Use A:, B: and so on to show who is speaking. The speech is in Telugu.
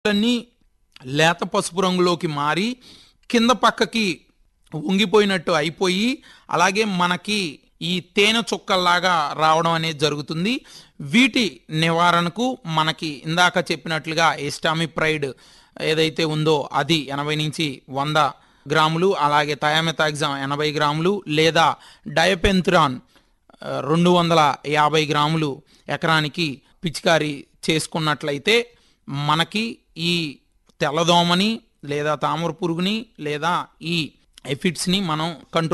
A: అన్నీ లేత పసుపు రంగులోకి మారి కింద పక్కకి వంగిపోయినట్టు అయిపోయి అలాగే మనకి ఈ తేనె చుక్కల్లాగా రావడం అనేది జరుగుతుంది వీటి నివారణకు మనకి ఇందాక చెప్పినట్లుగా ఎస్టామిప్రైడ్ ఏదైతే ఉందో అది ఎనభై నుంచి వంద గ్రాములు అలాగే థయామెథాగ్జామ్ ఎనభై గ్రాములు లేదా డయపెంథ్రాన్ ఆ, రెండు వందల యాభై గ్రాములు ఎకరానికి పిచికారీ చేసుకున్నట్లయితే మనకి ఈ తెల్లదోమని లేదా తామర పురుగుని లేదా ఈ ఎఫిడ్స్ని మనం కంట్రోల్